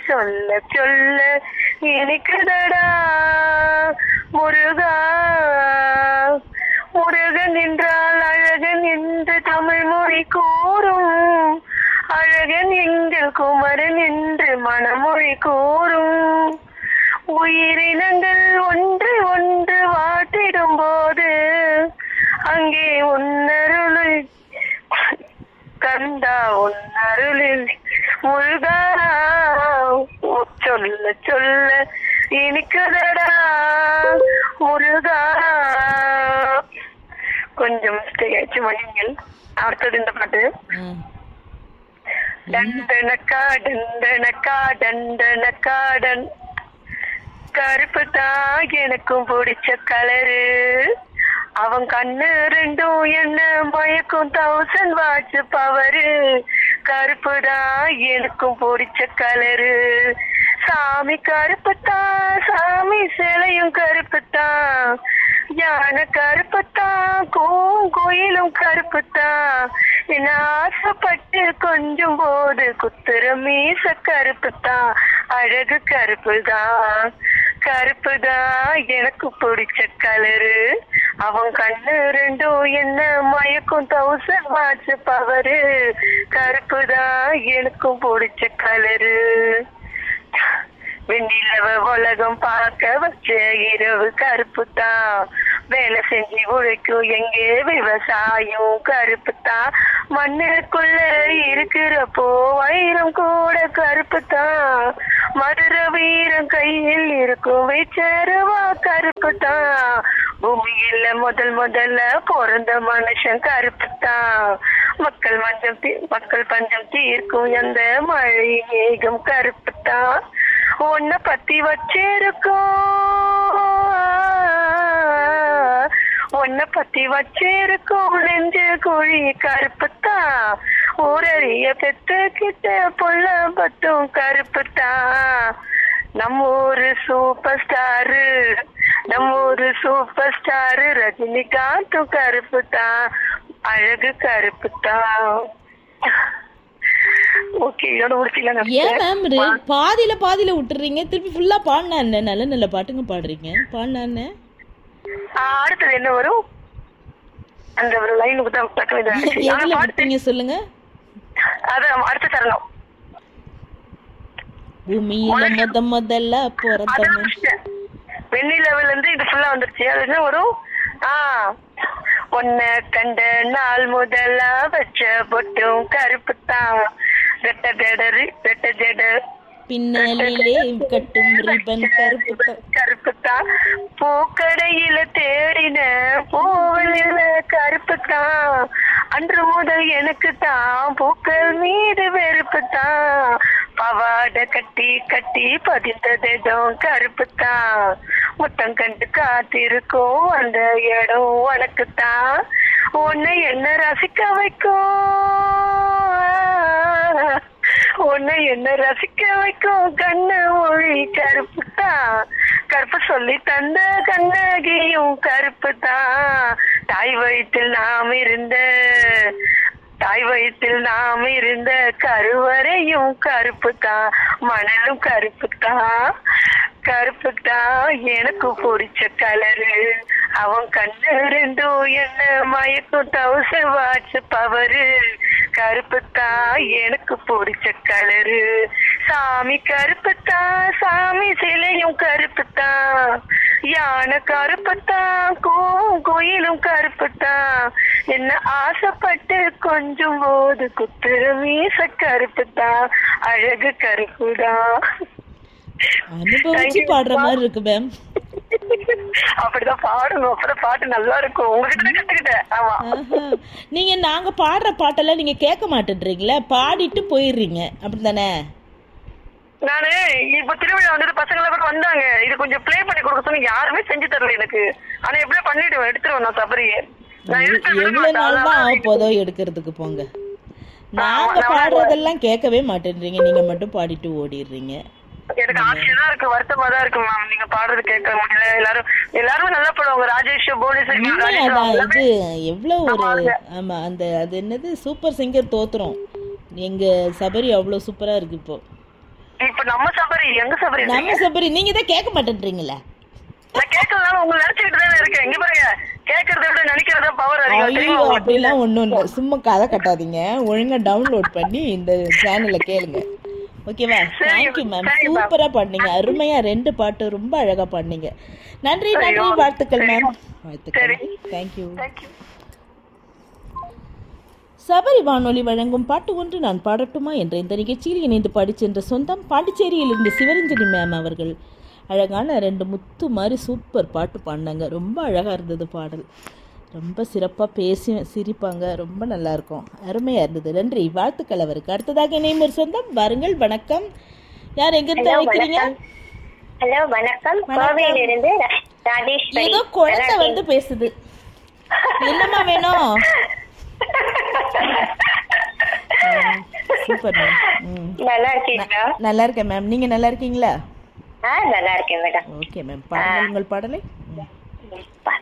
சொல்ல சொல்ல இனிக்குதடா முருகா முருகன் என்றால் அழகன் என்று தமிழ் மொழி கூறும் அழகன் எங்கள் குமரன் என்று மனமொழி கூறும் உயிரினங்கள் ஒன்று ஒன்று வாட்டிடும் போது அங்கே உன்னருளில் கந்தா உன்னருளில் முருகா சொல்ல சொல்ல இனிக்குதடா முருகா கொஞ்சம் மிஸ்டேக் ஆயிடுச்சு மன்னிங்கள் அடுத்தது இந்த பாட்டு ம். டண்டனக்கா டண்டனக்கா டண்டனக்கா டன் கருப்பு தான் எனக்கும் பிடிச்ச கலரு அவன் கண்ணு ரெண்டும் என்ன மயக்கும் தௌசண்ட் வாட்ஸ் பவரு கருப்பு தான் எனக்கும் பிடிச்ச கலரு சாமி கருப்பு தான் சாமி சிலையும் கருப்பு தான் யானை கருப்பு தான் கோயிலும் கருப்பு தான் என்ன ஆசைப்பட்டு கொஞ்சம் போது குத்துற மீச கருப்பு தான் அழகு கருப்பு தான் கருப்பு தான் எனக்கு பிடிச்ச கலரு அவன் கண்ணு ரெண்டும் என்ன மயக்கும் தௌசண்ட் வாட்ஸ் பவரு கருப்பு தான் எனக்கும் பிடிச்ச கலரு வெண்ணிலவ உலகம் பார்க்க வச்ச இரவு கருப்பு தான் வேலை செஞ்சு உழைக்கும் எங்கே விவசாயம் கருப்பு தான் மண்ணுக்குள்ள இருக்கிறப்போ வைரம் கூட கருப்பு தான் மதுர வீரம் கையில் இருக்கும் வைச்சருவா கருப்பு தான் பூமியில முதல் முதல்ல பிறந்த மனுஷன் கருப்பு தான் மக்கள் மஞ்சம் தீ- மக்கள் பஞ்சம் தீர்க்கும் எந்த மழை மேகம் கருப்பு தான் உன்னை பத்தி வச்சிருக்கோம் உன்னை பத்தி வச்சிருக்கோம் நெஞ்சு குழி கருப்புத்தான் ஊரறிய பெத்துக்கிட்ட புள்ள பத்தும் கருப்புத்தான் நம்ம ஊரு சூப்பர் ஸ்டாரு நம்ம ஊரு சூப்பர் ஸ்டாரு ரஜினிகாந்தும் கருப்புத்தான் அழகு கருப்புத்தான் ஓகே இதோட முடிச்சிக்கலாம் ஏன் மேம் ரெ- பாதியில பாதியில விட்டுறீங்க திருப்பி ஃபுல்லா பாடினா என்ன நல்ல நல்ல பாட்டுங்க பாடுறீங்க பாடினா என்ன அடுத்தது என்ன வரும் அந்த ஒரு லைனுக்கு தான் டக்குனு இதாச்சு. ஆனா எதுல பாட்டு விட்டீங்க சொல்லுங்க அதான் அடுத்த தரணும் பூமியில முத முதல்ல பிறந்த அதான் மனுஷன். முடிச்சிட்டேன். வெண்ணிலவுல இருந்து இது ஃபுல்லா வந்துருச்சு அது என்ன வரும் ஆ உன்னை கண்ட நாள் முதல்ல வச்ச பொட்டும் கருப்பு தான் ரெட்ட ஜடரு ரெட்ட ஜடர் பின்னலிலே கட்டும் ரிபன் கருப்பு தான். கருப்பு தான் பூக்கடையில தேடின பூவலில கருப்பு தான் அன்று முதல் எனக்கு தான் பூக்கள் மீது வெறுப்பு தான் பவாட கட்டி கட்டி பதிந்ததும் கருப்பு தான் முத்தம் கண்டு காத்திருக்கும் அந்த இடம் உனக்கு தான் உன்னை என்ன ரசிக்க வைக்கும் உன்னை என்ன ரசிக்க வைக்கும் கண்ணு மொழி கருப்பு தான் கருப்பு சொல்லி தந்த கண்ணகியும் கருப்பு தான் தாய் வயிற்றில் நாம் இருந்த தாய் வயிற்றில் நாம் இருந்த கருவறையும் கருப்பு தான் மணலும் கருப்பு தான் கருப்பு தான் எனக்கு பிடிச்ச கலரு அவன் கண்ணு ரெண்டும் என்ன மயக்கும் தௌசண்ட் வாட்ஸ் பவரு கருப்பு தான் எனக்கு பிடிச்ச கலரு சாமி கருப்பு தான் சாமி சிலையும் கருப்பு தான் யானை கருப்பு தான் கோயிலும் கருப்பு தான் என்ன ஆசைப்பட்டு கொஞ்சம் போது குத்துற மீச கருப்பு தான் அழகு கருப்பு தான் அனுபவிச்சு பாடுற மாதிரி இருக்கு மேம் அப்படிதான் பாடணும் அப்பதான் பாட்டு நல்லா இருக்கும் உங்ககிட்ட தான் கத்துக்கிட்டேன் ஆமா ஆஹா. நீங்க நாங்க பாடுற பாட்டெல்லாம் நீங்க கேட்க மாட்டேன்றீங்களே பாடிட்டு போயிடுறீங்க அப்படிதானே நானு இப்ப திருவிழா வந்துட்டு பசங்களை கூட வந்தாங்க இது கொஞ்சம் ப்ளே பண்ணி கொடுக்க சொன்னீங்க யாருமே செஞ்சு தரல எனக்கு ஆனா எப்படியோ பண்ணிடுவேன் எடுத்துருவேன் நான் சபரியே நான் எடுத்து விட எவ்வளவு மாட்டேன். நாள் தான் அதனால ஆக போதோ எடுக்கிறதுக்கு போங்க நாங்க பாடுறதெல்லாம் கேட்கவே மாட்டேன்றீங்க நீங்க மட்டும் பாடிட்டு ஓடிடுறீங்க எனக்கு ஆசையா தான் இருக்கு வருத்தமா தான் இருக்கு மேம் நீங்க பாடுறது கேட்க முடியல எல்லாரும் எல்லாருமே நல்லா பாடுவாங்க ராஜேஷ் போனேஸ்வரி உண்மையாதான் ராஜேஷ் இது எவ்வளவு ஒரு ஆமா அந்த அது என்னது சூப்பர் சிங்கர் தோத்துறோம் எங்க சபரி அவ்வளவு சூப்பரா இருக்கு இப்போ இப்ப நம்ம சபரி எங்க சபரி நம்ம சபரி நீங்க தான் கேட்க மாட்டேன்றீங்களே நான் கேட்கறதுனால உங்களை நினைச்சுக்கிட்டு தானே இருக்கேன் இங்க பாருங்க கேட்கறத விட நினைக்கிறதா பவர் அதிகம் ஐயோ தெரியுமா உங்களுக்கு? அப்படிலாம் ஒண்ணும் இல்லை சும்மா கதை கட்டாதீங்க ஒழுங்கா டவுன்லோட் பண்ணி இந்த சேனலை கேளுங்க ஓகேவா சரி, தேங்க்யூ மேம் சரி, ma'am. சூப்பரா பண்ணீங்க அருமையா ரெண்டு பாட்டு ரொம்ப அழகா பண்ணீங்க நன்றி நன்றி ஐயோ, வாழ்த்துக்கள் மேம் சரி. வாழ்த்துக்கள் சரி. Thank you Thank you. சபரி வானொலி வழங்கும் பாட்டு ஒன்று நான் பாடட்டுமா என்ற இந்த நிகழ்ச்சியில் இணைந்து பாடிச் சென்ற சொந்தம் பாண்டிச்சேரியிலிருந்து சிவரஞ்சனி மேம் அவர்கள் அழகான ரெண்டு முத்து மாதிரி சூப்பர் பாட்டு பாடினாங்க ரொம்ப அழகாக இருந்தது பாடல் ரொம்ப சிறப்பாக பேசி சிரிப்பாங்க ரொம்ப நல்லா இருக்கும் அருமையாக இருந்தது நன்றி வாழ்த்துக்கள் அவருக்கு அடுத்ததாக இணையும் ஒரு சொந்தம் வாருங்கள் வணக்கம் யார் எங்கிருந்து Hello, அழைக்கிறீங்க வணக்கம். ஹலோ வணக்கம் வணக்கம். கோவையிலிருந்து ர- ராஜேஸ்வரி ஏதோ குழந்தை வந்து பேசுது என்னம்மா வேணும் சூப்பர் மேம் ம் நல்லா இருக்கீங்களா நல்லா இருக்கேன் மேம் நீங்க நல்லா இருக்கீங்களா ஆ நல்லா இருக்கேன் மேடம் ஓகே மேம் பாடுங்கள் உங்கள் பாடலை ம். பா